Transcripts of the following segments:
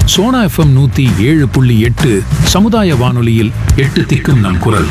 Sona FM நூத்தி ஏழு புள்ளி எட்டு சமுதாய வானொலியில் எட்டு திக்கும் நம் குரல்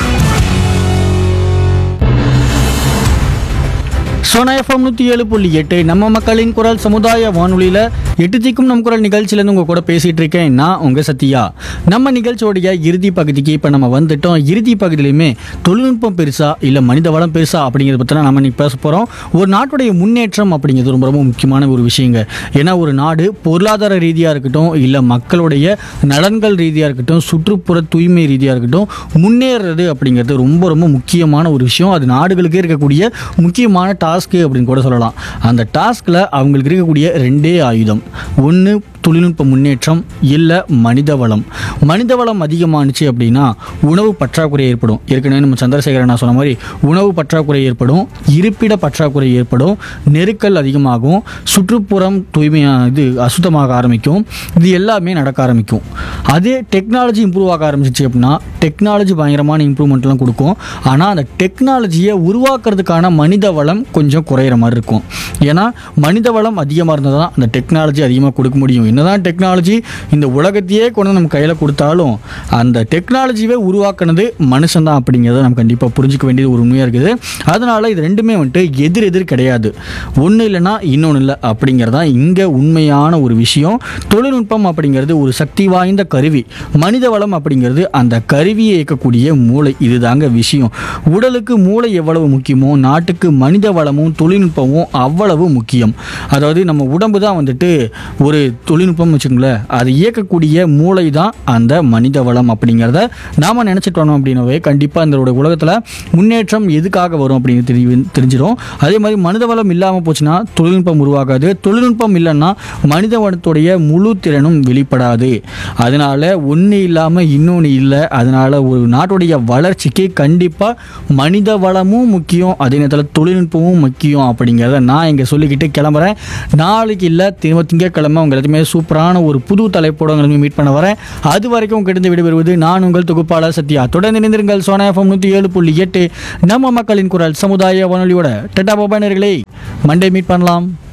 சோனா எஃப்எம் நூற்றி ஏழு புள்ளி எட்டு நம்ம மக்களின் குரல் சமுதாய வானொலியில் எட்டு திக்கும் நம் குரல் நிகழ்ச்சியிலேருந்து உங்கள் கூட பேசிகிட்டு இருக்கேன் நான் உங்கள் சத்யா நம்ம நிகழ்ச்சியோடைய இறுதி பகுதிக்கு இப்போ நம்ம வந்துட்டோம் இறுதி பகுதியிலையுமே தொழில்நுட்பம் பெருசா இல்லை மனித வளம் பெருசா அப்படிங்கிறத பற்றி நம்ம இன்னைக்கு பேச போகிறோம் ஒரு நாட்டுடைய முன்னேற்றம் அப்படிங்கிறது ரொம்ப ரொம்ப முக்கியமான ஒரு விஷயங்க ஏன்னா ஒரு நாடு பொருளாதார ரீதியாக இருக்கட்டும் இல்லை மக்களுடைய நலன்கள் ரீதியாக இருக்கட்டும் சுற்றுப்புற தூய்மை ரீதியாக இருக்கட்டும் முன்னேறது அப்படிங்கிறது ரொம்ப ரொம்ப முக்கியமான ஒரு விஷயம் அது நாடுகளுக்கே இருக்கக்கூடிய முக்கியமான டாஸ்க்கு அப்படின்னு கூட சொல்லலாம் அந்த டாஸ்கில் அவங்களுக்கு இருக்கக்கூடிய ரெண்டே ஆயுதம் ஒன்று தொழில்நுட்ப முன்னேற்றம் இல்லை மனித வளம் மனித வளம் அதிகமானுச்சு அப்படின்னா உணவு பற்றாக்குறை ஏற்படும் ஏற்கனவே நம்ம சந்திரசேகரன் நான் சொன்ன மாதிரி உணவு பற்றாக்குறை ஏற்படும் இருப்பிட பற்றாக்குறை ஏற்படும் நெருக்கல் அதிகமாகும் சுற்றுப்புறம் தூய்மையாக இது அசுத்தமாக ஆரம்பிக்கும் இது எல்லாமே நடக்க ஆரம்பிக்கும் அதே டெக்னாலஜி இம்ப்ரூவ் ஆக ஆரம்பிச்சிச்சு அப்படின்னா டெக்னாலஜி பயங்கரமான இம்ப்ரூவ்மெண்ட்லாம் கொடுக்கும் ஆனால் அந்த டெக்னாலஜியை உருவாக்குறதுக்கான மனித வளம் கொஞ்சம் குறையிற மாதிரி இருக்கும் ஏன்னா மனித வளம் அதிகமாக இருந்தால் தான் அந்த டெக்னாலஜி அதிகமாக கொடுக்க முடியும் என்னதான் டெக்னாலஜி இந்த உலகத்தையே கொண்டு வந்து நம்ம கையில் கொடுத்தாலும் அந்த டெக்னாலஜியை உருவாக்குனது மனுஷன் தான் அப்படிங்கிறத நம்ம கண்டிப்பாக புரிஞ்சுக்க வேண்டியது ஒரு உண்மையாக இருக்குது அதனால இது ரெண்டுமே வந்துட்டு எதிர் எதிர் கிடையாது ஒன்று இல்லைன்னா இன்னொன்று இல்லை அப்படிங்கிறது தான் இங்கே உண்மையான ஒரு விஷயம் தொழில்நுட்பம் அப்படிங்கிறது ஒரு சக்தி வாய்ந்த கருவி மனித வளம் அப்படிங்கிறது அந்த கருவியை இயக்கக்கூடிய மூளை இதுதாங்க விஷயம் உடலுக்கு மூளை எவ்வளவு முக்கியமோ நாட்டுக்கு மனித வளமும் தொழில்நுட்பமும் அவ்வளவு முக்கியம் அதாவது நம்ம உடம்பு தான் வந்துட்டு ஒரு தொழில்நுட்பம் வச்சுக்கோங்களேன் அதை இயக்கக்கூடிய மூளை தான் அந்த மனித வளம் அப்படிங்கிறத நாம் நினச்சிட்டு வரோம் அப்படின்னாவே கண்டிப்பாக இந்த உலகத்தில் முன்னேற்றம் எதுக்காக வரும் அப்படின்னு தெரி தெரிஞ்சிடும் அதே மாதிரி மனித வளம் இல்லாமல் போச்சுன்னா தொழில்நுட்பம் உருவாகாது தொழில்நுட்பம் இல்லைன்னா மனித வளத்துடைய முழு திறனும் வெளிப்படாது அதனால ஒன்று இல்லாமல் இன்னொன்று இல்லை அதனால ஒரு நாட்டுடைய வளர்ச்சிக்கு கண்டிப்பாக மனித வளமும் முக்கியம் அதே நேரத்தில் தொழில்நுட்பமும் முக்கியம் அப்படிங்கிறத நான் இங்கே சொல்லிக்கிட்டு கிளம்புறேன் நாளைக்கு இல்லை திரும்ப திங்கட்கிழமை உங்கள் எல்லாத்தையுமே சூப்பரான ஒரு புது தலைப்போட உங்களை மீட் பண்ண வரேன் அது வரைக்கும் உங்ககிட்ட விடைபெறுவது நான் உங்கள் தொகுப்பாளர் சத்யா தொடர்ந்து இணைந்திருங்கள் சோனா எஃப்எம் நூற்றி ஏழு புள்ளி எட்டு நம்ம மக்களின் குரல் சமுதாய வானொலியோட டெட்டா மொபைலர்களே மண்டே மீட் பண்ணலாம்